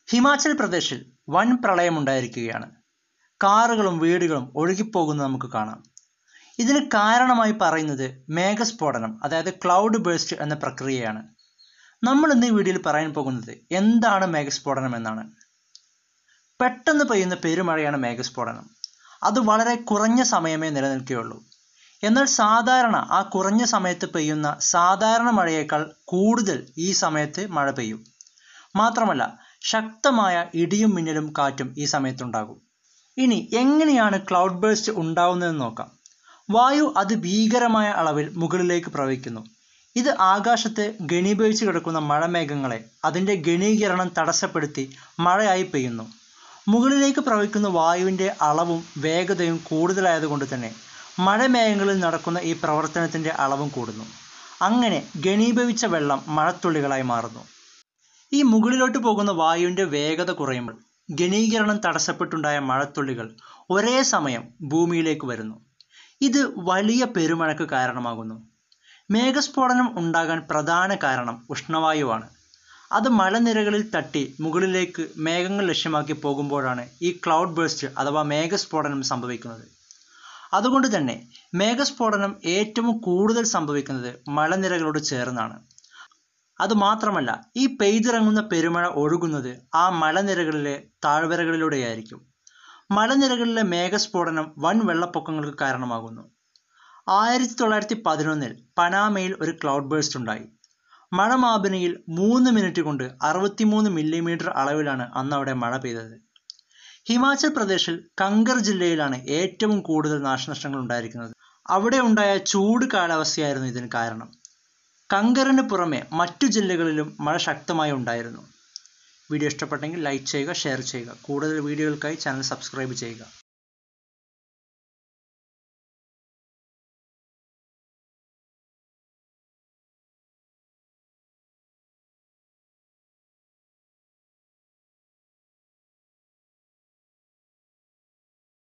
ഹിമാചൽ പ്രദേശിൽ വൻ പ്രളയമുണ്ടായിരിക്കുകയാണ് കാറുകളും വീടുകളും ഒഴുകിപ്പോകുന്നത് നമുക്ക് കാണാം ഇതിന് കാരണമായി പറയുന്നത് മേഘസ്ഫോടനം അതായത് ക്ലൗഡ് ബേസ്റ്റ് എന്ന പ്രക്രിയയാണ് നമ്മൾ ഇന്ന് ഈ വീഡിയോയിൽ പറയാൻ പോകുന്നത് എന്താണ് മേഘസ്ഫോടനം എന്നാണ് പെട്ടെന്ന് പെയ്യുന്ന പെരുമഴയാണ് മേഘസ്ഫോടനം അത് വളരെ കുറഞ്ഞ സമയമേ നിലനിൽക്കുകയുള്ളൂ എന്നാൽ സാധാരണ ആ കുറഞ്ഞ സമയത്ത് പെയ്യുന്ന സാധാരണ മഴയേക്കാൾ കൂടുതൽ ഈ സമയത്ത് മഴ പെയ്യും മാത്രമല്ല ശക്തമായ ഇടിയും മിന്നലും കാറ്റും ഈ സമയത്തുണ്ടാകും ഇനി എങ്ങനെയാണ് ക്ലൗഡ് ബേസ്റ്റ് ഉണ്ടാവുന്നതെന്ന് നോക്കാം വായു അതിഭീകരമായ അളവിൽ മുകളിലേക്ക് പ്രവഹിക്കുന്നു ഇത് ആകാശത്ത് ഘനീഭവിച്ച് കിടക്കുന്ന മഴമേഘങ്ങളെ അതിൻ്റെ ഘനീകരണം തടസ്സപ്പെടുത്തി മഴയായി പെയ്യുന്നു മുകളിലേക്ക് പ്രവഹിക്കുന്ന വായുവിൻ്റെ അളവും വേഗതയും കൂടുതലായതുകൊണ്ട് തന്നെ മഴമേഘങ്ങളിൽ നടക്കുന്ന ഈ പ്രവർത്തനത്തിൻ്റെ അളവും കൂടുന്നു അങ്ങനെ ഘനീഭവിച്ച വെള്ളം മഴത്തുള്ളികളായി മാറുന്നു ഈ മുകളിലോട്ട് പോകുന്ന വായുവിൻ്റെ വേഗത കുറയുമ്പോൾ ഘനീകരണം തടസ്സപ്പെട്ടുണ്ടായ മഴത്തുള്ളികൾ ഒരേ സമയം ഭൂമിയിലേക്ക് വരുന്നു ഇത് വലിയ പെരുമഴയ്ക്ക് കാരണമാകുന്നു മേഘസ്ഫോടനം ഉണ്ടാകാൻ പ്രധാന കാരണം ഉഷ്ണവായുവാണ് അത് മലനിരകളിൽ തട്ടി മുകളിലേക്ക് മേഘങ്ങൾ ലക്ഷ്യമാക്കി പോകുമ്പോഴാണ് ഈ ക്ലൗഡ് ബേസ്റ്റ് അഥവാ മേഘസ്ഫോടനം സംഭവിക്കുന്നത് അതുകൊണ്ട് തന്നെ മേഘസ്ഫോടനം ഏറ്റവും കൂടുതൽ സംഭവിക്കുന്നത് മലനിരകളോട് ചേർന്നാണ് അതുമാത്രമല്ല ഈ പെയ്തിറങ്ങുന്ന പെരുമഴ ഒഴുകുന്നത് ആ മലനിരകളിലെ താഴ്വരകളിലൂടെയായിരിക്കും മലനിരകളിലെ മേഘസ്ഫോടനം വൻ വെള്ളപ്പൊക്കങ്ങൾക്ക് കാരണമാകുന്നു ആയിരത്തി തൊള്ളായിരത്തി പതിനൊന്നിൽ പനാമയിൽ ഒരു ക്ലൗഡ് ബേസ്റ്റ് ഉണ്ടായി മഴ മാപിനിയിൽ മൂന്ന് മിനിറ്റ് കൊണ്ട് അറുപത്തിമൂന്ന് മില്ലിമീറ്റർ അളവിലാണ് അന്ന് അവിടെ മഴ പെയ്തത് ഹിമാചൽ പ്രദേശിൽ കങ്കർ ജില്ലയിലാണ് ഏറ്റവും കൂടുതൽ നാശനഷ്ടങ്ങൾ ഉണ്ടായിരിക്കുന്നത് അവിടെ ഉണ്ടായ ചൂട് കാലാവസ്ഥയായിരുന്നു ഇതിന് കാരണം കങ്കറിന് പുറമെ മറ്റു ജില്ലകളിലും മഴ ശക്തമായി ഉണ്ടായിരുന്നു വീഡിയോ ഇഷ്ടപ്പെട്ടെങ്കിൽ ലൈക്ക് ചെയ്യുക ഷെയർ ചെയ്യുക കൂടുതൽ വീഡിയോകൾക്കായി ചാനൽ സബ്സ്ക്രൈബ് ചെയ്യുക